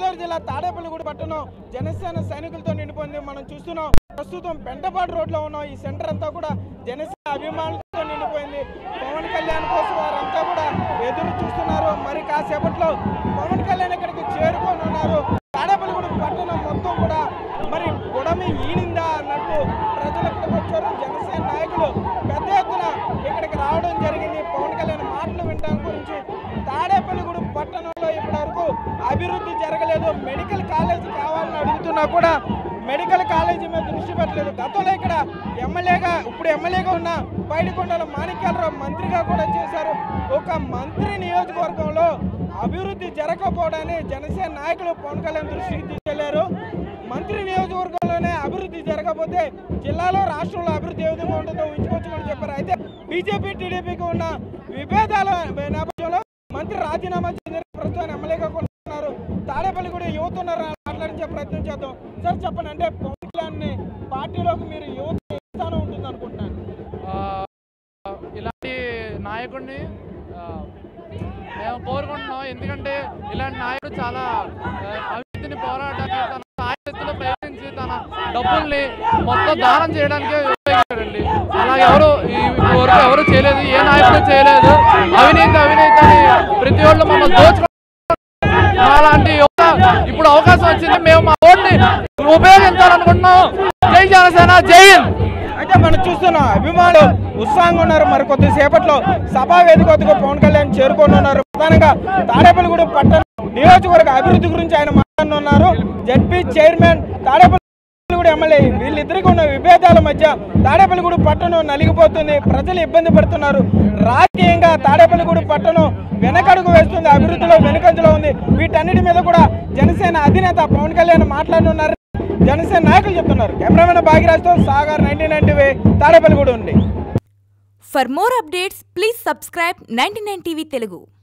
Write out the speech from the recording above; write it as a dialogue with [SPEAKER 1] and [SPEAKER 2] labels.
[SPEAKER 1] గోదావరి జిల్లా తాడేపల్లిగూడ పట్టణం జనసేన సైనికులతో నిండిపోయింది మనం చూస్తున్నాం ప్రస్తుతం పెంటపాడు రోడ్లో ఉన్నాం ఈ సెంటర్ అంతా కూడా జనసేన అభిమానులతో నిండిపోయింది పవన్ కళ్యాణ్ కోసం వారంతా కూడా ఎదురు చూస్తున్నారు మరి కాసేపట్లో పవన్ కళ్యాణ్ ఇక్కడికి చేరుకొని ఉన్నారు తాడేపల్లిగూడ పట్టణం మొత్తం కూడా మరి గుడమి ఈనిందా అన్నట్టు ప్రజలు ఇక్కడికి వచ్చారు జనసేన నాయకులు పెద్ద ఎత్తున ఇక్కడికి రావడం జరిగింది పవన్ కళ్యాణ్ మాటలు వినడానికి గురించి తాడేపల్లిగూడ పట్టణంలో ఇప్పటివరకు అభివృద్ధి జరగలేదు మెడికల్ కాలేజ్ కావాలని అడుగుతున్నా కూడా మెడికల్ కాలేజీ మీద దృష్టి పెట్టలేదు గతంలో ఇక్కడ ఎమ్మెల్యేగా ఇప్పుడు ఎమ్మెల్యేగా ఉన్న పైడికొండల మాణిక్యాలరావు మంత్రిగా కూడా చేశారు ఒక మంత్రి నియోజకవర్గంలో అభివృద్ధి జరగకపోవడాన్ని జనసేన నాయకులు పవన్ కళ్యాణ్ దృష్టికి తీసుకెళ్లారు మంత్రి నియోజకవర్గంలోనే అభివృద్ధి జరగకపోతే జిల్లాలో రాష్ట్రంలో అభివృద్ధి ఏ విధంగా ఉంటుందో ఊహించుకోవచ్చని చెప్పారు అయితే బీజేపీ టీడీపీకి ఉన్న విభేదాల నేపథ్యంలో మంత్రి రాజీనామా చెందిన ప్రస్తుతం ఎమ్మెల్యేగా కొనుక్కున్నారు తాడేపల్లి కూడా యువత ఉన్నారు మాట్లాడించే ప్రయత్నం చేద్దాం సార్ చెప్పండి అంటే పవన్ కళ్యాణ్ పార్టీలోకి మీరు యువత ఏ స్థానం ఉంటుంది అనుకుంటున్నాను
[SPEAKER 2] ఆ, ఇలాంటి నాయకుడిని ఆ, మేము కోరుకుంటున్నాం ఎందుకంటే ఇలాంటి నాయకుడు చాలా ఆ, అవినీతిని పోరాటానికి తన సాయశక్తులు ప్రయత్నించి తన డబ్బుల్ని మొత్తం దానం చేయడానికి ఉపయోగించాడండి అలా ఎవరు ఈ వరకు ఎవరు చేయలేదు ఏ నాయకుడు చేయలేదు అవినీతి అవినీతి అని ప్రతి ఒళ్ళు మమ్మల్ని దోచుకో అలాంటి యువత ఇప్పుడు అవకాశం వచ్చింది మేము మా ఓట్ని ఉపయోగించాలనుకుంటున్నాం జై జనసేన జై హింద్
[SPEAKER 1] అయితే మనం చూస్తున్నాం అభిమానులు ఉత్సాహంగా ఉన్నారు మరి కొద్దిసేపట్లో సభా వేదిక వద్దకు పవన్ కళ్యాణ్ చేరుకొని ఉన్నారు ప్రధానంగా తాడేపల్లిగూడెం పట్టణ నియోజకవర్గ అభివృద్ధి గురించి ఆయన మాట్లాడనున్నారు జడ్పీ చైర్మన్ తాడేపల్లిగూడ ఎమ్మెల్యే వీళ్ళిద్దరికి ఉన్న విభేదాల మధ్య తాడేపల్లిగూడ పట్టణం నలిగిపోతుంది ప్రజలు ఇబ్బంది పడుతున్నారు రాజకీయంగా తాడేపల్లిగూడ పట్టణం వెనకడుగు వేస్తుంది అభివృద్ధిలో వెనుకంజలో ఉంది వీటన్నిటి మీద కూడా జనసేన అధినేత పవన్ కళ్యాణ్ మాట్లాడనున్నారు జనసేన నాయకులు చెప్తున్నారు కెమెరామెన్ భాగ్యరాజ్తో సాగర్ నైన్టీన్ నైన్టీ తాడేపల్లిగూడ ఉంది
[SPEAKER 3] For more updates, please subscribe 99 TV Telugu.